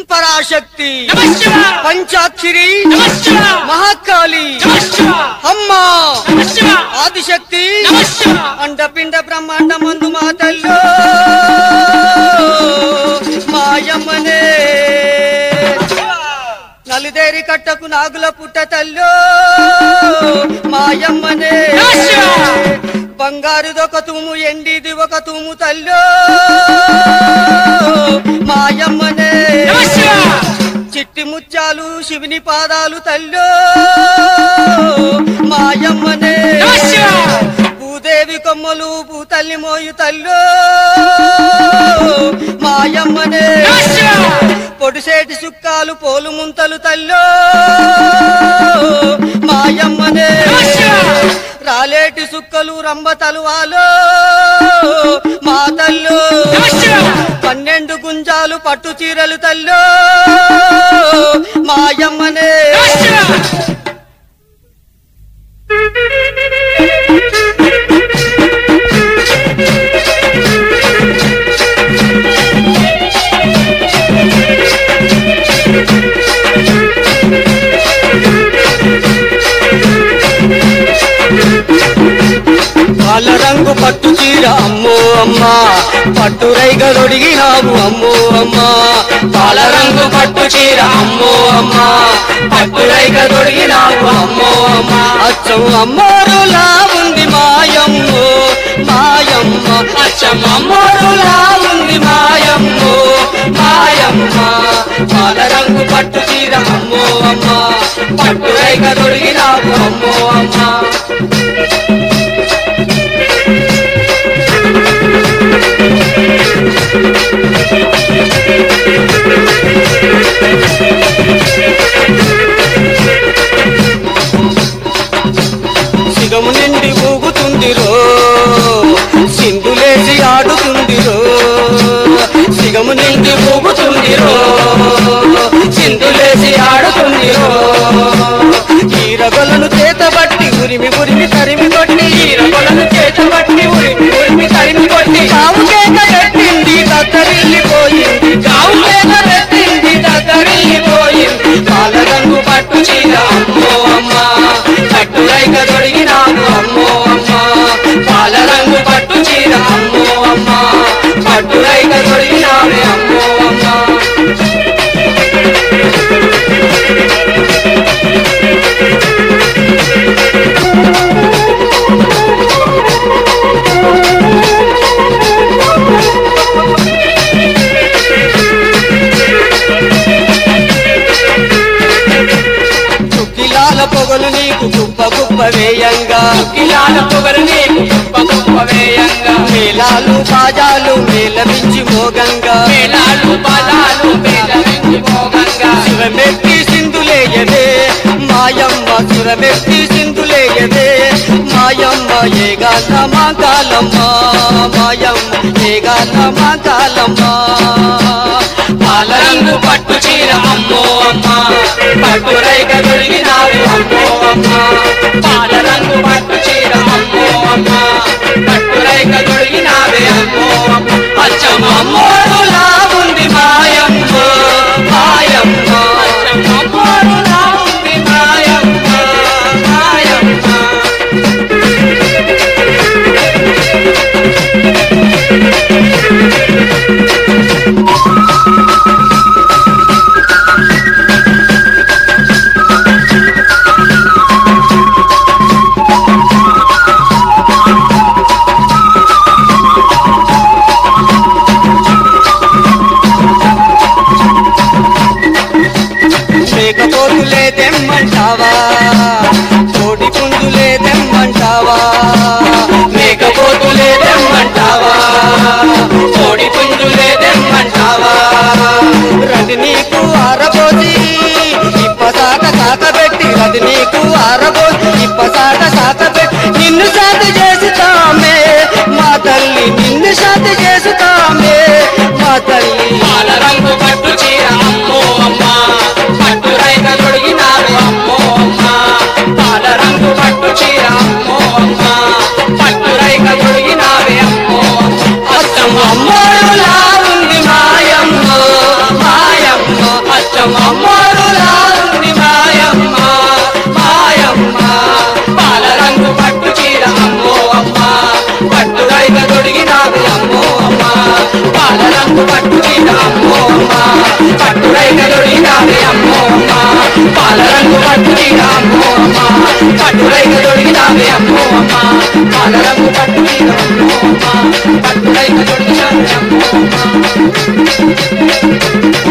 పరాశక్తి నమః శివాయ. పంచాక్షరి నమః శివాయ. మహాకాళి నమః శివాయ. అమ్మా నమః శివాయ. ఆదిశక్తి నమః శివాయ. అండపిండ బ్రహ్మాండ మందు మాతల్లో మాయమ్మనే నలుదేరి కట్టకు నాగుల పుట్ట తల్లో మాయమ్మనే నమః శివాయ. బంగారుది ఒక తూము ఎండిది ఒక తూము తల్లో మాయమ్మనే నమః శివాయ. చిట్టి ముత్యాలు శివుని పాదాలు తల్లో మాయమ్మనే నమః శివాయ. భూదేవి కొమ్మలు భూతల్లి మోయు తల్లో మాయమ్మనే నమః శివాయ. పొడిసేటి సుక్కాలు పోలు ముంతలు తల్లో మాయమ్మనే నమః శివాయ. రాలేటి సుక్కలు రంబ తలువాలో మా తల్లో నమః శివాయ. పన్నెండు గుంజాలు పట్టు చీరలు తల్లో మాయమ్మనే నమః శివాయ. పాల రంగు పట్టు చీర అమ్మో అమ్మా పట్టు రైగలొడిగినావు అమ్మో అమ్మా పాల రంగు పట్టు చీర అమ్మో అమ్మా పట్టు రైగలొడిగినావు అమ్మో అమ్మా అచ్చం అమ్మోరులా ఉంది మాయమ్మో మాయమ్మ అచ్చం అమ్మోరులా ఉంది మాయమ్మో మాయమ్మ పాల రంగు పట్టు చీర అమ్మో అమ్మా పట్టు రైగలొడిగినావు అమ్మో అమ్మా సిగము నిండి ఊగుతుందిరో సింధులేసి ఆడుతుందిరో సిగము నిండి ఊగుతుందిరో సింధులేసి ఆడుతుందిరో ఈరగొలను చేతబట్టి ఉరిమి ఉరిమి తరిమి కొట్టి ఈరగొలను చేతబట్టి ఉరిమి ఉరిమి తరిమి కొట్టి కావు కేక పెట్టింది దద్దరిల్లిపోయింది కావు కేక పెట్టింది దద్దరిల్లిపోయింది పాల రంగు పట్టు చీర అమ్మో అమ్మా పట్టు రైక దొడిగినాము అమ్మో అమ్మా పాల రంగు పట్టు చీర అమ్మో అమ్మా పట్టు రైక దొడిగినామే అమ్మో అమ్మా చుక్కిలాల పొగలు నీకు గుప్ప గుప్ప వేయంగా కిలాల పొగరు నీకు గొప్ప గొప్ప వేయంగా మేళాలు బాజాలు మేళమించి మోగంగా మేళాలు బాలాలు మేళవించి మోగంగా సురమెత్తి సింధులేయదే మాయమ్మ సురమెత్తి సింధులేయదే మాయమ్మ ఏగాల మా కాలమ్మ మాయమ్మ ఏగాల మా కాలమ్మ పాల రంగు పట్టు చీర అమ్మో అమ్మ పట్టు రైక దొరికినావు అమ్మో అమ్మ పాల రంగు పట్టు చీర అమ్మో అమ్మ పట్టు రైక దొరికినావే అమ్మో అమ్మ అచ్చమ్మ అమ్మోడులా ఉంది మాయమ్మ మాయమ్మ అమ్మోరులా ఉంది మాయమ్మ మాయమ్మ మేకపోతులే తెమ్మంటావా కోడి పుంజులే తెమ్మంటావా మేకపోతులే తెమ్మంటావా కోడి పుంజులే తెమ్మంటావా రది నీకు ఆరబోసి ఇప్పసాట సాకబెట్టి రది నీకు ఆరబోసి ఇప్పసాట సాకబెట్టి నిన్ను సాటి చేసుతామే మా తల్లి నిన్ను సాటి చేసుతామే మా తల్లి పాల రంగు పట్టు చీర అమ్మో అమ్మ పట్టు రైక తొడిగినారు అమ్మో అమ్మ పాల రంగు పట్టు చీర అమ్మో అమ్మ పట్టు రైక తొడిగినావే అమ్మో అమ్మ అత్తమ్మ అమ్మోడులా ఉంది మాయమ్మ మాయమ్మ పట్టు చీర అమ్మో అమ్మ పట్టు రైక దొడిగినావే అమ్మో అమ్మ పాల రంగు పట్టు చీర అమ్మో అమ్మ పట్టు రైక దొడిగినావే అమ్మో అమ్మ